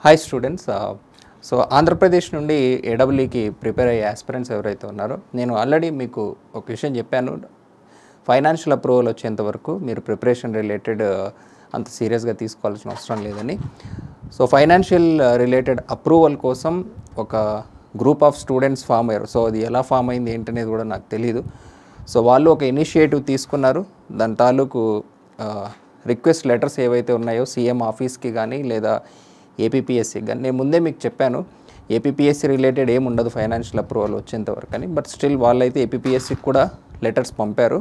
hi students so Andhra Pradesh నుండి ఏడబ్ల్యూకి prepare అయ్యే aspirants ఎవరైతే ఉన్నారో నేను ఆల్రెడీ మీకు ఒక విషయం చెప్పాను ఫైనాన్షియల్ అప్రూవల్ వచ్చేంత వరకు మీరు ప్రిపరేషన్ రిలేటెడ్ అంత సీరియస్గా తీసుకోవాల్సిన అవసరం లేదని సో ఫైనాన్షియల్ రిలేటెడ్ అప్రూవల్ కోసం ఒక గ్రూప్ ఆఫ్ స్టూడెంట్స్ ఫామ్ అయ్యారు సో అది ఎలా ఫామ్ అయింది ఏంటనేది కూడా నాకు తెలియదు సో వాళ్ళు ఒక ఇనిషియేటివ్ తీసుకున్నారు దాని తాలూకు రిక్వెస్ట్ లెటర్స్ ఏవైతే ఉన్నాయో సీఎం ఆఫీస్కి కానీ లేదా ఏపీపీఎస్సీకి కానీ నేను ముందే మీకు చెప్పాను ఏపీపీఎస్సీ రిలేటెడ్ ఏమి ఉండదు ఫైనాన్షియల్ అప్రూవల్ వచ్చేంత వరకు అని బట్ స్టిల్ వాళ్ళైతే ఏపీపీఎస్సీకి కూడా లెటర్స్ పంపారు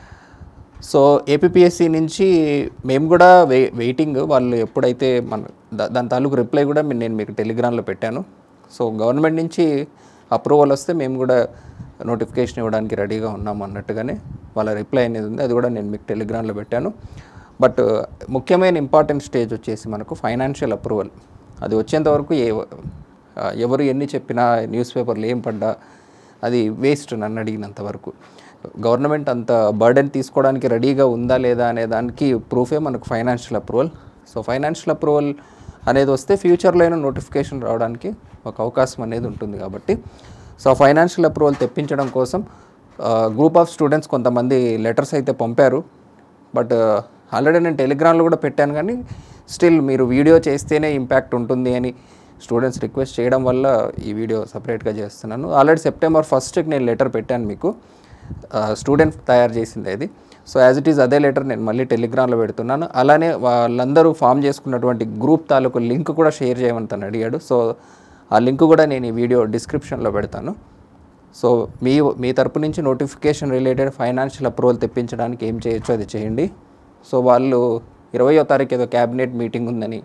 సో ఏపీపీఎస్సీ నుంచి మేము కూడా వెయి వెయిటింగ్ వాళ్ళు ఎప్పుడైతే మన దా- దాని తాలూకు రిప్లై కూడా మీ- నేను మీకు టెలిగ్రామ్లో పెట్టాను సో గవర్నమెంట్ నుంచి అప్రూవల్ వస్తే మేము కూడా నోటిఫికేషన్ ఇవ్వడానికి రెడీగా ఉన్నాము అన్నట్టుగానే వాళ్ళ రిప్లై అనేది ఉంది అది కూడా నేను మీకు టెలిగ్రామ్లో పెట్టాను బట్ ముఖ్యమైన ఇంపార్టెంట్ స్టేజ్ వచ్చేసి మనకు ఫైనాన్షియల్ అప్రూవల్ అది వచ్చేంత వరకు ఏ ఆ, ఎవరు ఎన్ని చెప్పినా న్యూస్ పేపర్లు ఏం పడ్డా అది వేస్ట్ నన్ను అడిగినంత వరకు గవర్నమెంట్ అంత బర్డెన్ తీసుకోవడానికి రెడీగా ఉందా లేదా అనే దానికి ప్రూఫే మనకు financial approval so financial approval అనేది వస్తే ఫ్యూచర్లో అయినా నోటిఫికేషన్ రావడానికి ఒక అవకాశం అనేది ఉంటుంది కాబట్టి సో ఫైనాన్షియల్ అప్రూవల్ తెప్పించడం కోసం గ్రూప్ ఆఫ్ స్టూడెంట్స్ కొంతమంది లెటర్స్ అయితే పంపారు బట్ ఆల్రెడీ నేను టెలిగ్రామ్లో కూడా పెట్టాను కానీ స్టిల్ మీరు వీడియో చేస్తేనే ఇంపాక్ట్ ఉంటుంది అని స్టూడెంట్స్ రిక్వెస్ట్ చేయడం వల్ల ఈ వీడియో సపరేట్గా చేస్తున్నాను ఆల్రెడీ సెప్టెంబర్ ఫస్ట్కి నేను లెటర్ పెట్టాను మీకు స్టూడెంట్ తయారు చేసింది అది సో యాజ్ ఇట్ ఈస్ అదే లెటర్ నేను మళ్ళీ టెలిగ్రామ్లో పెడుతున్నాను అలానే వాళ్ళందరూ ఫామ్ చేసుకున్నటువంటి గ్రూప్ తాలూకు లింక్ కూడా షేర్ చేయమని తను అడిగాడు సో ఆ లింక్ కూడా నేను ఈ వీడియో డిస్క్రిప్షన్లో పెడతాను సో మీ మీ తరపు నుంచి నోటిఫికేషన్ రిలేటెడ్ ఫైనాన్షియల్ అప్రూవల్ తెప్పించడానికి ఏం చేయొచ్చో అది చేయండి సో వాళ్ళు ఇరవయో తారీఖు ఏదో క్యాబినెట్ మీటింగ్ ఉందని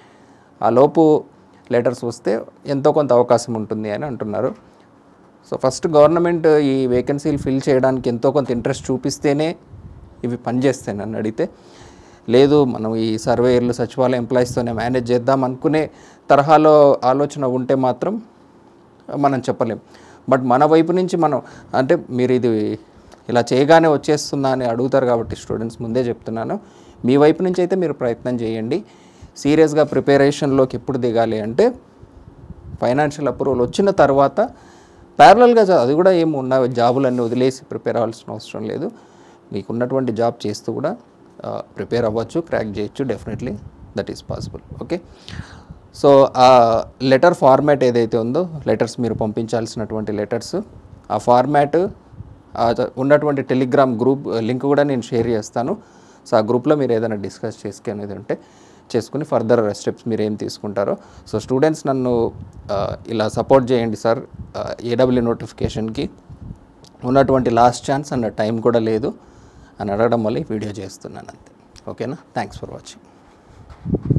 ఆ లోపు లెటర్స్ వస్తే ఎంతో కొంత అవకాశం ఉంటుంది అని అంటున్నారు సో ఫస్ట్ గవర్నమెంట్ ఈ వేకెన్సీలు ఫిల్ చేయడానికి ఎంతో కొంత ఇంట్రెస్ట్ చూపిస్తేనే ఇవి పనిచేస్తాయి నన్ను అడిగితే లేదు మనం ఈ సర్వేయర్లు సచివాలయ ఎంప్లాయీస్తోనే మేనేజ్ చేద్దాం అనుకునే తరహాలో ఆలోచన ఉంటే మాత్రం మనం చెప్పలేం బట్ మన వైపు నుంచి మనం అంటే మీరు ఇది ఇలా చేయగానే వచ్చేస్తుందా అని అడుగుతారు కాబట్టి స్టూడెంట్స్ ముందే చెప్తున్నాను మీ వైపు నుంచి అయితే మీరు ప్రయత్నం చేయండి సీరియస్గా ప్రిపరేషన్లోకి ఎప్పుడు దిగాలి అంటే ఫైనాన్షియల్ అప్రూవల్ వచ్చిన తర్వాత ప్యారలల్గా అది కూడా ఏమి ఉన్న జాబులన్నీ వదిలేసి ప్రిపేర్ అవ్వాల్సిన అవసరం లేదు మీకు ఉన్నటువంటి జాబ్ చేస్తూ కూడా ప్రిపేర్ అవ్వచ్చు క్రాక్ చేయొచ్చు definitely that is possible okay so ఆ లెటర్ ఫార్మాట్ ఏదైతే ఉందో లెటర్స్ మీరు పంపించాల్సినటువంటి లెటర్స్ ఆ ఫార్మాట్ ఉన్నటువంటి టెలిగ్రామ్ గ్రూప్ లింక్ కూడా నేను షేర్ చేస్తాను సో ఆ గ్రూప్లో మీరు ఏదైనా డిస్కస్ చేసుకునేది ఉంటే చేసుకుని ఫర్దర్ స్టెప్స్ మీరు ఏం తీసుకుంటారో సో స్టూడెంట్స్ నన్ను ఆ, ఇలా సపోర్ట్ చేయండి సార్ ఏడబ్ల్యూ నోటిఫికేషన్కి ఉన్నటువంటి లాస్ట్ ఛాన్స్ అన్న టైం కూడా లేదు అని అడగడం వల్ల ఈ వీడియో చేస్తున్నాను అంతే ఓకేనా థ్యాంక్స్ ఫర్ వాచింగ్